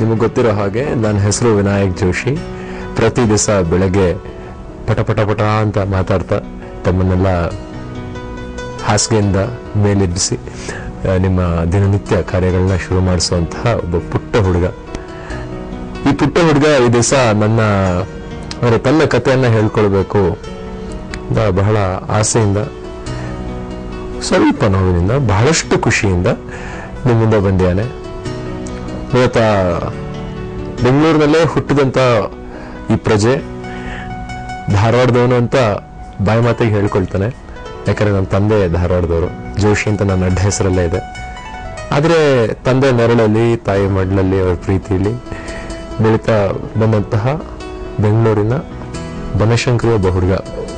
ನಿಮಗೆ ಗೊತ್ತಿರೋ ಹಾಗೆ ನನ್ನ ಹೆಸರು ವಿನಾಯಕ್ ಜೋಶಿ ಪ್ರತಿ ದಿವಸ ಬೆಳಗ್ಗೆ ಪಟ ಪಟ ಪಟ ಅಂತ ಮಾತಾಡ್ತಾ ತಮ್ಮನ್ನೆಲ್ಲ ಹಾಸಿಗೆಯಿಂದ ಮೇಲೆಬ್ಬಿಸಿ ಆ, ನಿಮ್ಮ ದಿನನಿತ್ಯ ಕಾರ್ಯಗಳನ್ನ ಶುರು ಮಾಡಿಸುವಂತಹ ಒಬ್ಬ ಪುಟ್ಟ ಹುಡುಗ ಈ ಪುಟ್ಟ ಹುಡುಗ ಈ ದಿವಸ ನನ್ನ ಅವರ ತನ್ನ ಕಥೆಯನ್ನ ಹೇಳ್ಕೊಳ್ಬೇಕು ಅಂತ ಬಹಳ ಆಸೆಯಿಂದ ಸ್ವಲ್ಪ ನೋವಿನಿಂದ ಬಹಳಷ್ಟು ಖುಷಿಯಿಂದ ನಿಮ್ಮ ಮುಂದೆ ಬಂದಿದ್ದಾನೆ ಮೂಲತಃ ಬೆಂಗಳೂರಿನಲ್ಲೇ ಹುಟ್ಟಿದಂತ ಈ ಪ್ರಜೆ ಧಾರವಾಡದವನು ಅಂತ ಬಾಯಿ ಮಾತಿಗೆ ಹೇಳ್ಕೊಳ್ತಾನೆ ಯಾಕಂದ್ರೆ ನನ್ನ ತಂದೆ ಧಾರವಾಡದವರು ಜೋಶಿ ಅಂತ ನನ್ನ ಅಡ್ಡ ಹೆಸರಲ್ಲೇ ಇದೆ ಆದರೆ ತಂದೆ ನೆರಳಲ್ಲಿ ತಾಯಿ ಮಡ್ಲಲ್ಲಿ ಅವರ ಪ್ರೀತಿಯಲ್ಲಿ ಬೆಳೀತಾ ಬಂದಂತಹ ಬೆಂಗಳೂರಿನ ಬನಶಂಕರಿ ಒಬ್ಬ ಹುಡುಗ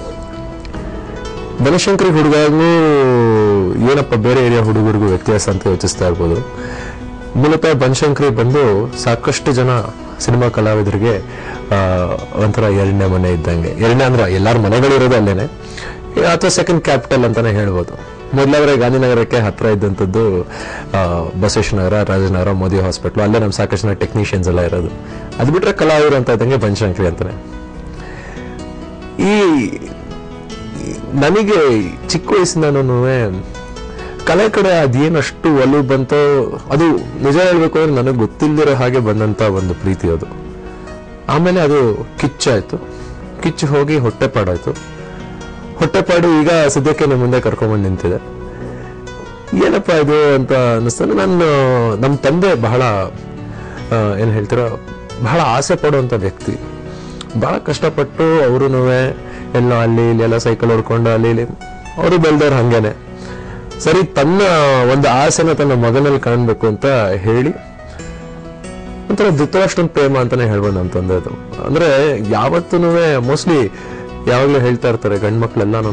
ಬನಶಂಕರಿ ಹುಡುಗಾಗ್ಲೂ ಏನಪ್ಪ ಬೇರೆ ಏರಿಯಾ ಹುಡುಗರಿಗೂ ವ್ಯತ್ಯಾಸ ಅಂತ ಯೋಚಿಸ್ತಾ ಇರ್ಬೋದು ಮೂಲತಃ ಬನಶಂಕರಿ ಬಂದು ಸಾಕಷ್ಟು ಜನ ಸಿನಿಮಾ ಕಲಾವಿದರಿಗೆ ಆ, ಒಂಥರ ಎರಡನೇ ಮನೆ ಇದ್ದಂಗೆ ಎರಡನೇ ಅಂದ್ರೆ ಎಲ್ಲಾರ ಮನೆಗಳಿರೋದು ಅಲ್ಲೇನೆ ಅಥವಾ ಸೆಕೆಂಡ್ ಕ್ಯಾಪಿಟಲ್ ಅಂತಾನೆ ಹೇಳ್ಬೋದು ಮೊದಲಾದ್ರೆ ಗಾಂಧಿನಗರಕ್ಕೆ ಹತ್ರ ಇದ್ದಂಥದ್ದು ಆ, ಬಸವೇಶ್ವರ ರಾಜನಗರ ಮೋದಿ ಹಾಸ್ಪಿಟ್ಲು ಅಲ್ಲೇ ನಮ್ಮ ಸಾಕಷ್ಟು ಜನ ಟೆಕ್ನಿಷಿಯನ್ಸ್ ಎಲ್ಲ ಇರೋದು ಅದು ಬಿಟ್ರೆ ಕಲಾವಿದರು ಅಂತ ಇದ್ದಂಗೆ ಬನಶಂಕರಿ ಅಂತಾನೆ ಈ ನನಗೆ ಚಿಕ್ಕ ವಯಸ್ಸಿಂದನೂ ಕಲೆ ಕಡೆ ಅದೇನಷ್ಟು ಒಲವು ಬಂತೋ ಅದು ನಿಜ ಹೇಳ್ಬೇಕು ಅಂದ್ರೆ ನನಗೆ ಗೊತ್ತಿಲ್ಲದಿರೋ ಹಾಗೆ ಬಂದಂತ ಒಂದು ಪ್ರೀತಿ ಅದು ಆಮೇಲೆ ಅದು ಕಿಚ್ಚಾಯ್ತು ಕಿಚ್ಚು ಹೋಗಿ ಹೊಟ್ಟೆಪಾಡಾಯ್ತು ಹೊಟ್ಟೆಪಾಡು ಈಗ ಸದ್ಯಕ್ಕೆ ನಮ್ಮ ಮುಂದೆ ಕರ್ಕೊಂಬಂದು ನಿಂತಿದೆ ಏನಪ್ಪ ಇದು ಅಂತ ಅನಿಸ್ತಾನೆ ನಾನು ನಮ್ಮ ತಂದೆ ಬಹಳ ಆ, ಏನ್ ಹೇಳ್ತೀರ ಬಹಳ ಆಸೆ ಪಡುವಂತ ವ್ಯಕ್ತಿ ಬಹಳ ಕಷ್ಟಪಟ್ಟು ಅವರು ಎಲ್ಲ ಅಲ್ಲಿ ಇಲ್ಲಿ ಎಲ್ಲ ಸೈಕಲ್ ಹೊಡ್ಕೊಂಡು ಅಲ್ಲಿ ಇಲ್ಲಿ ಅವರು ಬೆಳೆದವ್ರು ಹಂಗೇನೆ ಸರಿ ತನ್ನ ಒಂದು ಆಸೆನ ತನ್ನ ಮಗನಲ್ಲಿ ಕಾಣ್ಬೇಕು ಅಂತ ಹೇಳಿ ಒಂಥರ ಧೃತರಾಷ್ಟ್ರನ್ ಪ್ರೇಮ ಅಂತಾನೆ ಹೇಳ್ಬೋದು ನಮ್ಮ ತಂದೆದು ಅಂದ್ರೆ ಯಾವತ್ತೂ ಮೋಸ್ಟ್ಲಿ ಯಾವಾಗಲೂ ಹೇಳ್ತಾ ಇರ್ತಾರೆ ಗಂಡು ಮಕ್ಳೆಲ್ಲಾನು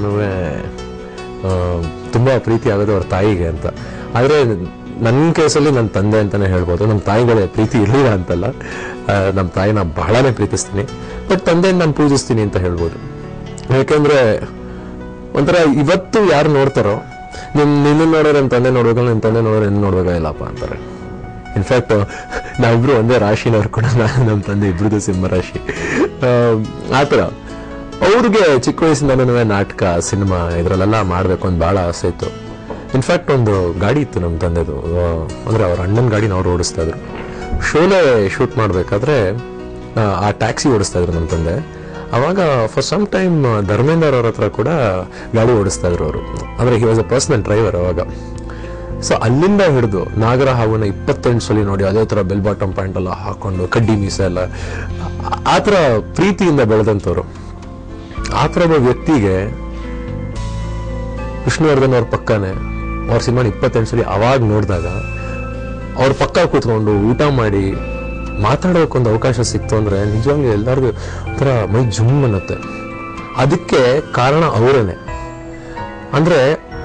ತುಂಬಾ ಪ್ರೀತಿ ಆಗೋದು ಅವ್ರ ತಾಯಿಗೆ ಅಂತ ಆದ್ರೆ ನನ್ನ ಕೇಸಲ್ಲಿ ನನ್ನ ತಂದೆ ಅಂತಾನೆ ಹೇಳ್ಬೋದು ನಮ್ಮ ತಾಯಿಗಳೇ ಪ್ರೀತಿ ಇರಲಿಲ್ಲ ಅಂತಲ್ಲ ಆ, ನಮ್ಮ ತಾಯಿನ ಬಹಳನೇ ಪ್ರೀತಿಸ್ತೀನಿ ಬಟ್ ತಂದೆಯನ್ನು ನಾನು ಪೂಜಿಸ್ತೀನಿ ಅಂತ ಹೇಳ್ಬೋದು ಯಾಕೆಂದ್ರೆ ಒಂಥರ ಇವತ್ತು ಯಾರು ನೋಡ್ತಾರೋ ನಿಮ್ ನಿನ್ನ ನೋಡೋರು ನಿಮ್ಮ ತಂದೆ ನೋಡ್ಬೇಕಲ್ಲ ನಿಮ್ಮ ತಂದೆ ನೋಡೋರು ನಿನ್ನ ನೋಡ್ಬೇಕಾಗಿಲ್ಲಪ್ಪ ಅಂತಾರೆ ಇನ್ಫ್ಯಾಕ್ಟ್ ನಾವಿಬ್ರು ಒಂದೇ ರಾಶಿನವ್ರು ಕೂಡ ನಾನು ನಮ್ಮ ತಂದೆ ಇಬ್ರದ್ದು ಸಿಂಹ ರಾಶಿ ಆ ಥರ ಅವ್ರಿಗೆ ಚಿಕ್ಕ ವಯಸ್ಸಿಂದನೂ ನಾಟಕ ಸಿನಿಮಾ ಇದರಲ್ಲೆಲ್ಲ ಮಾಡಬೇಕು ಅಂತ ಭಾಳ ಆಸೆ ಇತ್ತು ಇನ್ಫ್ಯಾಕ್ಟ್ ಒಂದು ಗಾಡಿ ಇತ್ತು ನಮ್ಮ ತಂದೆದು ಆ, ಅಂದ್ರೆ ಅವ್ರ ಅಣ್ಣನ ಗಾಡಿನ ಅವ್ರು ಓಡಿಸ್ತಾ ಇದ್ರು ಶೋಲೆ ಶೂಟ್ ಮಾಡಬೇಕಾದ್ರೆ ಆ ಟ್ಯಾಕ್ಸಿ ಓಡಿಸ್ತಾ ಇದ್ರು ನಮ್ಮ ತಂದೆ ಅವಾಗ ಫಾರ್ ಸಮ್ ಟೈಮ್ ಧರ್ಮೇಂದ್ರ ಅವ್ರ ಹತ್ರ ಕೂಡ ಗಾಡಿ ಓಡಿಸ್ತಾ ಇದ್ರು ಅವರು ಅಂದ್ರೆ he was a personal driver ಅವಾಗ ಸೊ ಅಲ್ಲಿಂದ ಹಿಡಿದು ನಾಗರ ಹಾವನ್ನ ಇಪ್ಪತ್ತೆಂಟು ಸಲ ನೋಡಿ ಅದೇ ತರ ಬೆಲ್ ಬಾಟಮ್ ಪ್ಯಾಂಟ್ ಎಲ್ಲ ಹಾಕೊಂಡು ಕಡ್ಡಿ ಮೀಸೆ ಎಲ್ಲ ಆ- ಆ ಥರ ಪ್ರೀತಿಯಿಂದ ಬೆಳೆದಂಥವ್ರು ಆ ಥರ ಒಬ್ಬ ವ್ಯಕ್ತಿಗೆ ವಿಷ್ಣುವರ್ಧನ್ ಅವ್ರ ಪಕ್ಕನೆ ಅವ್ರ ಸಿನಿಮಾನ ಇಪ್ಪತ್ತೆಂಟು ಸಲ ಅವಾಗ ನೋಡಿದಾಗ ಅವ್ರ ಪಕ್ಕ ಕೂತ್ಕೊಂಡು ಊಟ ಮಾಡಿ ಮಾತಾಡೋಕೊಂದು ಅವಕಾಶ ಸಿಕ್ತು ಅಂದ್ರೆ ನಿಜವಾಗ್ಲೂ ಎಲ್ಲರಿಗೂ ಒಂಥರ ಮೈ ಜುಮ್ ಅನ್ನತ್ತೆ ಅದಕ್ಕೆ ಕಾರಣ ಅವರೇನೆ ಅಂದ್ರೆ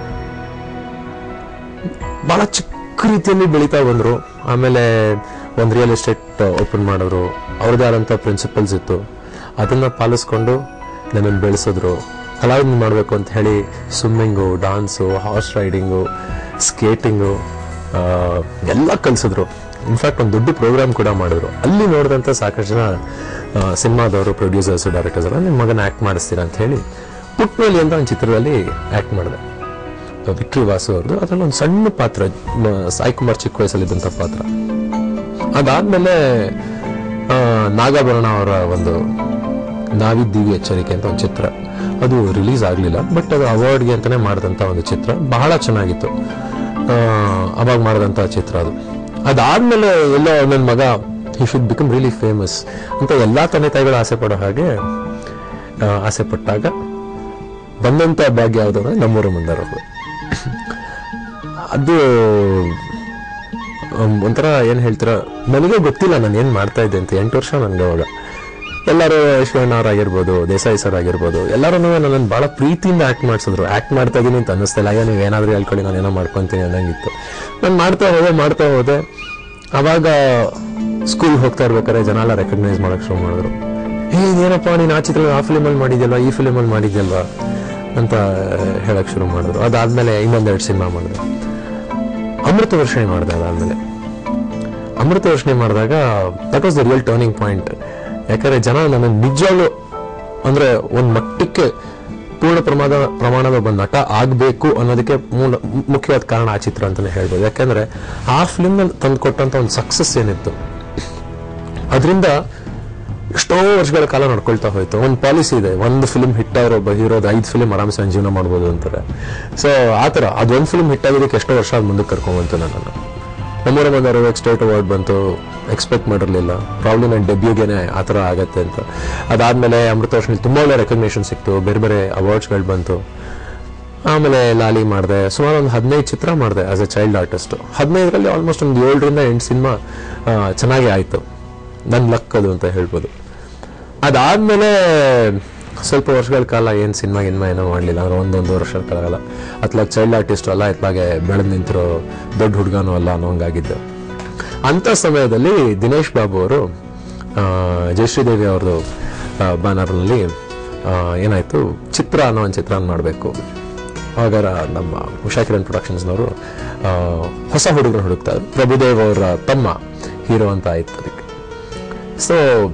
ಬಹಳ ಚಿಕ್ಕ ರೀತಿಯಲ್ಲಿ ಬೆಳೀತಾ ಬಂದ್ರು ಆಮೇಲೆ ಒಂದು ರಿಯಲ್ ಎಸ್ಟೇಟ್ ಓಪನ್ ಮಾಡಿದ್ರು ಅವ್ರದ್ದೇ ಆದಂಥ ಪ್ರಿನ್ಸಿಪಲ್ಸ್ ಇತ್ತು ಅದನ್ನ ಪಾಲಿಸ್ಕೊಂಡು ನನ್ನನ್ನು ಬೆಳೆಸಿದ್ರು ಕಲಾವಿದ ಮಾಡಬೇಕು ಅಂತ ಹೇಳಿ swimming dance horse riding skating ಎಲ್ಲ ಕಲಿಸಿದ್ರು ಇನ್ಫ್ಯಾಕ್ಟ್ ಒಂದು ದೊಡ್ಡ ಪ್ರೋಗ್ರಾಮ್ ಕೂಡ ಮಾಡಿದ್ರು ಅಲ್ಲಿ ನೋಡಿದಂಥ ಸಾಕಷ್ಟು ಜನ ಸಿನಿಮಾದವರು ಪ್ರೊಡ್ಯೂಸರ್ಸ್ ಡೈರೆಕ್ಟರ್ಸ್ ಎಲ್ಲ ನಿಮ್ಮ ಮಗನ ಆ್ಯಕ್ಟ್ ಮಾಡಿಸ್ತೀರಾ ಅಂತ ಹೇಳಿ ಪುಟ್ನಲ್ಲಿ ಅಂತ ಒಂದು ಚಿತ್ರದಲ್ಲಿ ಆ್ಯಕ್ಟ್ ಮಾಡಿದೆ ವಿಕ್ಟ್ರಿ ವಾಸು ಅವ್ರದ್ದು ಅದ್ರಲ್ಲಿ ಒಂದು ಸಣ್ಣ ಪಾತ್ರ ಮ, ಸಾಯಿ ಕುಮಾರ್ ಚಿಕ್ಕ ವಯಸ್ಸಲ್ಲಿದ್ದಂಥ ಪಾತ್ರ ಅದಾದ್ಮೇಲೆ ಆ, ನಾಗಾಭರಣ ಅವರ ಒಂದು ನಾವಿದ್ದೀವಿ ಎಚ್ಚರಿಕೆ ಅಂತ ಒಂದು ಚಿತ್ರ ಅದು ರಿಲೀಸ್ ಆಗಲಿಲ್ಲ ಬಟ್ ಅದು ಅವಾರ್ಡ್ಗೆ ಅಂತಾನೆ ಮಾಡಿದಂಥ ಒಂದು ಚಿತ್ರ ಬಹಳ ಚೆನ್ನಾಗಿತ್ತು ಆ, ಅವಾಗ ಮಾಡಿದಂಥ ಚಿತ್ರ ಅದು ಅದಾದ್ಮೇಲೆ ಎಲ್ಲೋ ನನ್ನ ಮಗ he should become really famous ಅಂತ ಎಲ್ಲಾ ತಂದೆ ತಾಯಿಗಳು ಆಸೆ ಪಡೋ ಹಾಗೆ ಆ, ಆಸೆ ಪಟ್ಟಾಗ ಬಂದಂತ ಭಾಗ್ಯ ಯಾವುದು ಅಂದ್ರೆ ನಮ್ಮೂರು ಮುಂದಾರರು ಅದು um, ಒಂಥರ ಏನ್ ಹೇಳ್ತೀರ ನನಗೆ ಗೊತ್ತಿಲ್ಲ ನಾನು ಏನ್ ಮಾಡ್ತಾ ಇದ್ದೆ ಅಂತ ಎಂಟು ವರ್ಷ ನನ್ಗೆ ಅವಾಗ ಎಲ್ಲರೂ ಶಿವಣ್ಣ ಅವ್ರು ಆಗಿರ್ಬೋದು ದೇಸಾಯಿ ಸರ್ ಆಗಿರ್ಬೋದು ಎಲ್ಲರೂ ನನ್ನನ್ನು ಬಹಳ ಪ್ರೀತಿಯಿಂದ ಆಕ್ಟ್ ಮಾಡಿಸಿದ್ರು ಆಕ್ಟ್ ಮಾಡ್ತಾ ಇದೀನಿ ಅಂತ ಅನ್ನಿಸ್ತಿಲ್ಲ ಅಯ್ಯೋ ನೀವು ಏನಾದ್ರೂ ಹೇಳ್ಕೊಳ್ಳಿ ನಾನು ಏನೋ ಮಾಡ್ಕೊಂತೀನಿ ಅನ್ನಂಗಿತ್ತು ನಾನು ಮಾಡ್ತಾ ಹೋದೆ ಮಾಡ್ತಾ ಹೋದೆ ಅವಾಗ ಸ್ಕೂಲ್ ಹೋಗ್ತಾ ಇರ್ಬೇಕಾದ್ರೆ ಜನ ಎಲ್ಲ ರೆಕಗ್ನೈಸ್ ಮಾಡಕ್ ಶುರು ಮಾಡಿದ್ರು ಏ ಏನಪ್ಪ ನೀನು ಆ ಚಿತ್ರ ಆ ಫಿಲಿಮಲ್ಲಿ ಮಾಡಿದ್ಯಲ್ವಾ ಈ ಫಿಲಿಮಲ್ಲಿ ಮಾಡಿದ್ಯಲ್ವಾ ಅಂತ ಹೇಳಕ್ ಶುರು ಮಾಡಿದ್ರು ಅದಾದ್ಮೇಲೆ ಇನ್ನೊಂದೆರಡು ಸಿನಿಮಾ ಮಾಡಿದೆ ಅಮೃತ ವರ್ಷಣಿ ಮಾಡಿದೆ ಅದಾದ್ಮೇಲೆ ಅಮೃತ ಯೋಚನೆ ಮಾಡಿದಾಗ that was the real turning point ಯಾಕಂದ್ರೆ ಜನ ನನ್ನ ನಿಜವಾಗ್ಲೂ ಅಂದ್ರೆ ಒಂದ್ ಮಟ್ಟಕ್ಕೆ ಪೂರ್ಣ ಪ್ರಮಾಣ ಪ್ರಮಾಣದ ಒಬ್ಬ ನಟ ಆಗ್ಬೇಕು ಅನ್ನೋದಕ್ಕೆ ಮೂಲ ಮುಖ್ಯವಾದ ಕಾರಣ ಆ ಚಿತ್ರ ಅಂತಾನೆ ಹೇಳ್ಬೋದು ಯಾಕಂದ್ರೆ ಆ ಫಿಲ್ಮ್ ತಂದು ಕೊಟ್ಟಂತ ಒಂದು ಸಕ್ಸಸ್ ಏನಿತ್ತು ಅದರಿಂದ ಎಷ್ಟೋ ವರ್ಷಗಳ ಕಾಲ ನಡ್ಕೊಳ್ತಾ ಹೋಯ್ತು ಒಂದು ಪಾಲಿಸಿ ಇದೆ ಒಂದು ಫಿಲ್ಮ್ ಹಿಟ್ ಆಗಿರೋ ಒಬ್ಬ ಹೀರೋದ ಐದು ಫಿಲ್ಮ್ ಆರಾಮ್ಸೆ ಜೀವನ ಮಾಡ್ಬೋದು ಅಂತಾರೆ ಸೊ ಆ ಥರ ಅದೊಂದು ಫಿಲ್ಮ್ ಹಿಟ್ ಆಗಿದ್ದಕ್ಕೆ ಎಷ್ಟೋ ವರ್ಷ ಅದು ಮುಂದಕ್ಕೆ ಕರ್ಕೊಂಡ್ಬಂತು ನನ್ನನ್ನು ನಮ್ಮೂರ ಬಂದ ಅರವತ್ತು ಸ್ಟೇಟ್ ಅವಾರ್ಡ್ ಬಂತು ಎಕ್ಸ್ಪೆಕ್ಟ್ ಮಾಡಿರಲಿಲ್ಲ ಪ್ರಾಬ್ಲಿ ನನ್ನ ಡೆಬ್ಯೂಗೇನೆ ಆ ಥರ ಆಗತ್ತೆ ಅಂತ ಅದಾದಮೇಲೆ ಅಮೃತ ವರ್ಷದಲ್ಲಿ ತುಂಬ ಒಳ್ಳೆ ರೆಕಗ್ನೇಷನ್ ಸಿಕ್ತು ಬೇರೆ ಬೇರೆ ಅವಾರ್ಡ್ಸ್ಗಳು ಬಂತು ಆಮೇಲೆ ಲಾಲಿ ಮಾಡಿದೆ ಸುಮಾರು ಒಂದು ಹದಿನೈದು ಚಿತ್ರ ಮಾಡಿದೆ ಆಸ್ ಎ ಚೈಲ್ಡ್ ಆರ್ಟಿಸ್ಟ್ ಹದಿನೈದರಲ್ಲಿ ಆಲ್ಮೋಸ್ಟ್ ಒಂದು ಏಳರಿಂದ ಎಂಟು ಸಿನಿಮಾ ಚೆನ್ನಾಗಿ ಆಯಿತು ನನ್ನ ಲಕ್ ಅದು ಅಂತ ಹೇಳ್ಬೋದು ಅದಾದ್ಮೇಲೆ ಸ್ವಲ್ಪ ವರ್ಷಗಳ ಕಾಲ ಏನು ಸಿನಿಮಾ ಗಿನ್ಮಾ ಏನೋ ಮಾಡಲಿಲ್ಲ ಅಂದ್ರೆ ಒಂದೊಂದು ವರ್ಷದ ಕಾಲ ಅತ್ಲಾಗ ಚೈಲ್ಡ್ ಆರ್ಟಿಸ್ಟ್ ಅಲ್ಲ ಇತ್ಲಾಗೆ ಬೆಳೆದು ನಿಂತಿರೋ ದೊಡ್ಡ ಹುಡುಗನೂ ಅಲ್ಲ ಅನ್ನೋ ಹಂಗಾಗಿದ್ದೆ ಅಂಥ ಸಮಯದಲ್ಲಿ ದಿನೇಶ್ ಬಾಬು ಅವರು ಆ, ಜಯಶ್ರೀದೇವಿ ಅವ್ರದ್ದು ಬ್ಯಾನರ್ನಲ್ಲಿ ಏನಾಯಿತು ಚಿತ್ರ ಅನ್ನೋ ಒಂದು ಚಿತ್ರ ಮಾಡಬೇಕು ಆಗ ನಮ್ಮ ಉಷಾ ಕಿರಣ್ ಪ್ರೊಡಕ್ಷನ್ಸ್ನವರು ಆ, ಹೊಸ ಹುಡುಗರು ಹುಡುಕ್ತಾ ಇದ್ರು ಪ್ರಭುದೇವ್ ಅವರ ತಮ್ಮ ಹೀರೋ ಅಂತ ಆಯ್ತು ಅದಕ್ಕೆ ಸೊ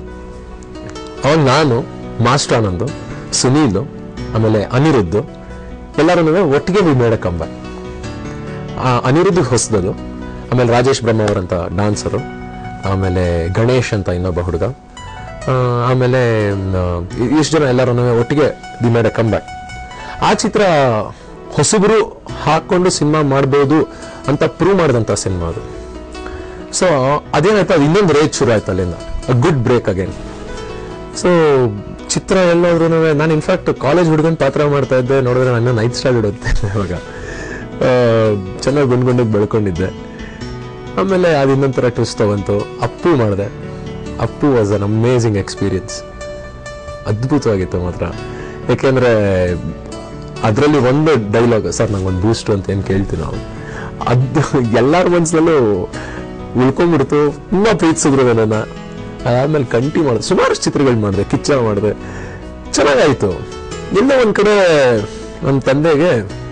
ಅವಾಗ ನಾನು ಮಾಸ್ಟರ್ ಆನಂದ್ ಸುನೀಲ್ ಆಮೇಲೆ ಅನಿರುದ್ಧ್ ಎಲ್ಲರೂ ಒಟ್ಟಿಗೆ ವಿ ಮೇಡ ಕಂಬ ಅನಿರುದ್ಧ್ ಹೊಸದದು ಆಮೇಲೆ ರಾಜೇಶ್ ಬ್ರಹ್ಮ ಅವರಂತ ಡಾನ್ಸರು ಆಮೇಲೆ ಗಣೇಶ್ ಅಂತ ಇನ್ನೊಬ್ಬ ಹುಡುಗ ಆ, ಆಮೇಲೆ ಇಷ್ಟು ಜನ ಎಲ್ಲರೂ ಒಟ್ಟಿಗೆ ದಿ ಮೇಡ ಕಂಬ್ಯಾಕ್ ಆ ಚಿತ್ರ ಹೊಸಬರು ಹಾಕೊಂಡು ಸಿನಿಮಾ ಮಾಡ್ಬೋದು ಅಂತ ಪ್ರೂವ್ ಮಾಡಿದಂಥ ಸಿನಿಮಾ ಅದು ಸೊ ಅದೇನಾಯ್ತು ಅದು ಇನ್ನೊಂದು ರೇಟ್ ಶುರು ಆಯ್ತು ಅಲ್ಲಿಂದ ಗುಡ್ ಬ್ರೇಕ್ ಅಗೇನ್ ಸೊ ಚಿತ್ರ ಎಲ್ಲೋದ್ರೂ ನಾನು ಇನ್ಫ್ಯಾಕ್ಟ್ ಕಾಲೇಜ್ ಹುಡುಗನ್ ಪಾತ್ರ ಮಾಡ್ತಾ ಇದ್ದೆ ನೋಡಿದ್ರೆ ನನ್ನ ನೈಟ್ ಸ್ಟಾರ್ ಇಡುತ್ತೆ ಇವಾಗ ಆ, ಚೆನ್ನಾಗಿ ಗುಂಡ್ ಗುಂಡಿಗೆ ಬೆಳ್ಕೊಂಡಿದ್ದೆ ಆಮೇಲೆ ಅದು ಇನ್ನೊಂಥರ ಟ್ವಿಸ್ಟ್ ತಗೊಂತು ಅಪ್ಪು ಮಾಡಿದೆ Appu was an amazing experience ಅದ್ಭುತವಾಗಿತ್ತು ಮಾತ್ರ ಯಾಕೆಂದ್ರೆ ಅದರಲ್ಲಿ ಒಂದು ಡೈಲಾಗ್ ಸರ್ ನಂಗೆ ಒಂದು ಬೂಸ್ಟ್ ಅಂತ ಏನು ಕೇಳ್ತೀವಿ ನಾವು ಅದು ಎಲ್ಲರ ಮನಸ್ಸಲ್ಲೂ ಉಳ್ಕೊಂಡ್ಬಿಡ್ತು ತುಂಬಾ ಪ್ರೀತಿಸಿದ್ರು ನನ್ನ ಅದಾದ್ಮೇಲೆ ಕಂಟಿ ಮಾಡಿದೆ ಸುಮಾರು ಚಿತ್ರಗಳು ಮಾಡಿದೆ ಕಿಚ್ಚ ಮಾಡಿದೆ ಚೆನ್ನಾಗಾಯ್ತು ಎಲ್ಲ ಒಂದ್ ಕಡೆ ನನ್ನ ತಂದೆಗೆ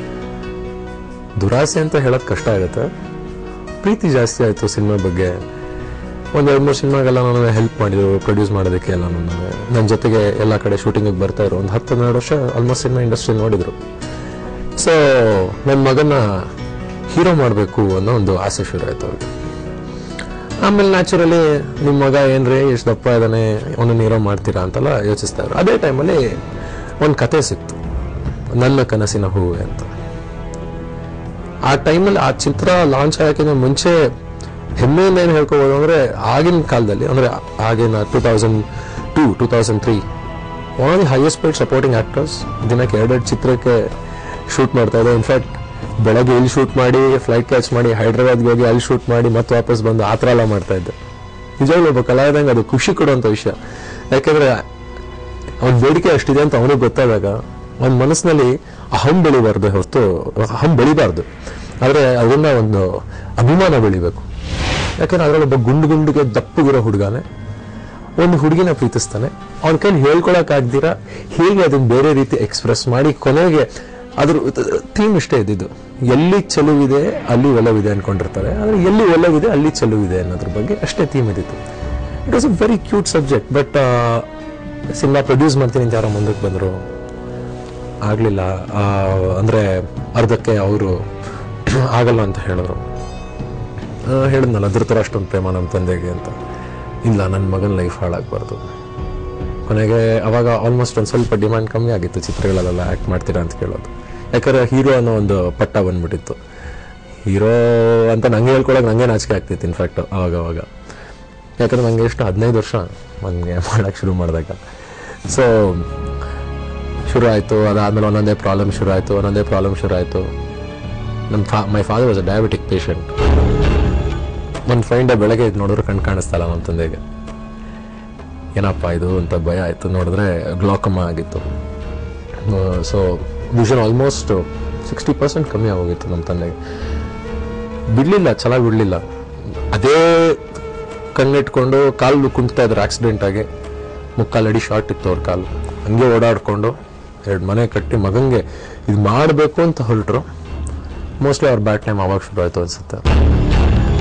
ದುರಾಸೆ ಅಂತ ಹೇಳಕ್ ಕಷ್ಟ ಆಗುತ್ತೆ ಪ್ರೀತಿ ಜಾಸ್ತಿ ಆಯ್ತು ಸಿನಿಮಾ ಬಗ್ಗೆ ಒಂದ್ ಎರಡು ಮೂರು ಸಿನಿಮಾಗೆಲ್ಲ ನಾನು ಹೆಲ್ಪ್ ಮಾಡಿದ್ರು ಪ್ರೊಡ್ಯೂಸ್ ಮಾಡೋದಕ್ಕೆ ಎಲ್ಲ ನನ್ನ ನನ್ನ ಜೊತೆಗೆ ಎಲ್ಲ ಕಡೆ ಶೂಟಿಂಗಿಗೆ ಬರ್ತಾ ಇದ್ರು ಒಂದು ಹತ್ತು ಹನ್ನೆರಡು ವರ್ಷ ಆಲ್ಮೋಸ್ಟ್ ಸಿನಿಮಾ ಇಂಡಸ್ಟ್ರಿ ನೋಡಿದ್ರು ಸೊ ನನ್ನ ಮಗನ ಹೀರೋ ಮಾಡಬೇಕು ಅನ್ನೋ ಒಂದು ಆಸೆ ಶುರು ಆಯ್ತು ಅವ್ರಿಗೆ ಆಮೇಲೆ ನ್ಯಾಚುರಲಿ ನಿಮ್ಮ ಮಗ ಏನ್ರಿ ಎಷ್ಟು ದಪ್ಪ ಇದ್ದಾನೆ ಅವನನ್ನ ಹೀರೋ ಮಾಡ್ತೀರಾ ಅಂತೆಲ್ಲ ಯೋಚಿಸ್ತಾ ಇದ್ರು ಅದೇ ಟೈಮಲ್ಲಿ ಒಂದು ಕತೆ ಸಿಕ್ತು ನನ್ನ ಕನಸಿನ ಹೂವೆ ಅಂತ ಆ ಟೈಮಲ್ಲಿ ಆ ಚಿತ್ರ ಲಾಂಚ್ ಆಗೋಕ್ಕಿಂತ ಮುಂಚೆ ಹೆಮ್ಮೆಯಿಂದ ಏನು ಹೇಳ್ಕೋಬೋದು ಅಂದ್ರೆ ಆಗಿನ ಕಾಲದಲ್ಲಿ ಅಂದ್ರೆ ಆಗಿನ two thousand two two thousand three one of the highest paid supporting actors ದಿನಕ್ಕೆ ಎರಡೆರಡು ಚಿತ್ರಕ್ಕೆ ಶೂಟ್ ಮಾಡ್ತಾ ಇದ್ದೆ ಇನ್ಫ್ಯಾಕ್ಟ್ ಬೆಳಗ್ಗೆ ಇಲ್ಲಿ ಶೂಟ್ ಮಾಡಿ ಫ್ಲೈಟ್ ಕ್ಯಾಚ್ ಮಾಡಿ ಹೈದ್ರಾಬಾದ್ಗೆ ಹೋಗಿ ಅಲ್ಲಿ ಶೂಟ್ ಮಾಡಿ ಮತ್ತೆ ವಾಪಸ್ ಬಂದು ಆ ಥರ ಎಲ್ಲ ಮಾಡ್ತಾ ಇದ್ದೆ ನಿಜವಾಗ್ಲೂ ಒಬ್ಬ ಕಲಾವಿದಂಗೆ ಅದು ಖುಷಿ ಕೊಡುವಂಥ ವಿಷಯ ಯಾಕೆಂದ್ರೆ ಅವನ ಬೇಡಿಕೆ ಅಷ್ಟಿದೆ ಅಂತ ಅವನಿಗೆ ಗೊತ್ತಾದಾಗ ಅವನ ಮನಸ್ಸಿನಲ್ಲಿ ಅಹಂ ಬೆಳಿಬಾರ್ದು ಹೊರತು ಅಹಂ ಬೆಳಿಬಾರ್ದು ಆದರೆ ಅದರಿಂದ ಒಂದು ಅಭಿಮಾನ ಬೆಳಿಬೇಕು ಯಾಕಂದ್ರೆ ಅದರಲ್ಲಿ ಒಬ್ಬ ಗುಂಡು ಗುಂಡಿಗೆ ದಪ್ಪಗಿರೋ ಹುಡುಗನೇ ಒಂದು ಹುಡುಗಿನ ಪ್ರೀತಿಸ್ತಾನೆ ಅವನ ಕೈಲಿ ಹೇಳ್ಕೊಳಕ್ಕಾಗ್ದಿರ ಹೇಗೆ ಅದನ್ನ ಬೇರೆ ರೀತಿ ಎಕ್ಸ್ಪ್ರೆಸ್ ಮಾಡಿ ಕೊನೆಗೆ ಅದ್ರ ಥೀಮ್ ಇಷ್ಟೇ ಇದ್ದಿದ್ದು ಎಲ್ಲಿ ಚೆಲುವಿದೆ ಅಲ್ಲಿ ಒಲವಿದೆ ಅನ್ಕೊಂಡಿರ್ತಾರೆ ಆದ್ರೆ ಎಲ್ಲಿ ಒಲವಿದೆ ಅಲ್ಲಿ ಚೆಲುವಿದೆ ಅನ್ನೋದ್ರ ಬಗ್ಗೆ ಅಷ್ಟೇ ಥೀಮ್ ಇದ್ದಿತ್ತು it was a very cute subject but cinema produce ಮಾಡ್ತೀನಿ ಅಂತ ಯಾರೋ ಮುಂದಕ್ಕೆ ಬಂದರು ಆಗಲಿಲ್ಲ ಅಂದರೆ ಅರ್ಧಕ್ಕೆ ಅವರು ಆಗಲ್ಲ ಅಂತ ಹೇಳಿದ್ರು ಆ, ಹೇಳಿದ್ನಲ್ಲ ಧೃತರ ಅಷ್ಟೊಂದು ಪ್ರೇಮ ನಮ್ಮ ತಂದೆಗೆ ಅಂತ ಇಲ್ಲ ನನ್ನ ಮಗನ ಲೈಫ್ ಹಾಳಾಗಬಾರ್ದು ಕೊನೆಗೆ ಅವಾಗ ಆಲ್ಮೋಸ್ಟ್ ಒಂದು ಸ್ವಲ್ಪ ಡಿಮ್ಯಾಂಡ್ ಕಮ್ಮಿ ಆಗಿತ್ತು ಚಿತ್ರಗಳಲ್ಲೆಲ್ಲ ಆ್ಯಕ್ಟ್ ಮಾಡ್ತೀರಾ ಅಂತ ಕೇಳೋದು ಯಾಕಂದ್ರೆ ಹೀರೋ ಅನ್ನೋ ಒಂದು ಪಟ್ಟ ಬಂದ್ಬಿಟ್ಟಿತ್ತು ಹೀರೋ ಅಂತ ನಂಗೆ ಹೇಳ್ಕೊಳಕ್ಕೆ ನಂಗೆ ನಾಚಿಕೆ ಆಗ್ತಿತ್ತು ಇನ್ಫ್ಯಾಕ್ಟ್ ಅವಾಗ ಅವಾಗ ಯಾಕಂದ್ರೆ ನಂಗೆ ಎಷ್ಟು ಹದಿನೈದು ವರ್ಷ ನನಗೆ ಮಾಡೋಕ್ಕೆ ಶುರು ಮಾಡಿದಾಗ ಸೊ ಶುರು ಆಯಿತು ಅದಾದಮೇಲೆ ಒಂದೊಂದೇ ಪ್ರಾಬ್ಲಮ್ ಶುರು ಆಯಿತು ಒಂದೊಂದೇ ಪ್ರಾಬ್ಲಮ್ ಶುರು ಆಯಿತು ನಮ್ಮ ಫಾ my father was a diabetic patient ನನ್ನ ಫ್ರೆಂಡ್ ಬೆಳಗ್ಗೆ ಇದು ನೋಡಿದ್ರೆ ಕಣ್ ಕಾಣಿಸ್ತಲ್ಲ ನಮ್ಮ ತಂದೆಗೆ ಏನಪ್ಪ ಇದು ಅಂತ ಭಯ ಆಯಿತು ನೋಡಿದ್ರೆ ಗ್ಲಾಕಮ್ಮ ಆಗಿತ್ತು so vision almost sixty percent ಕಮ್ಮಿ ಆಗೋಗಿತ್ತು ನಮ್ಮ ತಂದೆಗೆ ಬಿಡಲಿಲ್ಲ ಚೆನ್ನಾಗಿ ಬಿಡಲಿಲ್ಲ ಅದೇ ಕಣ್ಣಿಟ್ಕೊಂಡು ಕಾಲು ಕುಂಟ್ತಾ ಇದ್ರು ಆಕ್ಸಿಡೆಂಟ್ ಆಗಿ ಮುಕ್ಕಾಲಡಿ ಶಾರ್ಟ್ ಇತ್ತು ಅವ್ರ ಕಾಲು ಹಂಗೆ ಓಡಾಡ್ಕೊಂಡು ಎರಡು ಮನೆ ಕಟ್ಟಿ ಮಗಂಗೆ ಇದು ಮಾಡಬೇಕು ಅಂತ ಹೊರಟರು ಮೋಸ್ಟ್ಲಿ ಅವ್ರ ಬ್ಯಾಟ್ ಟೈಮ್ ಅವಾಗ ಶುರು ಆಯಿತು ಅನ್ಸುತ್ತೆ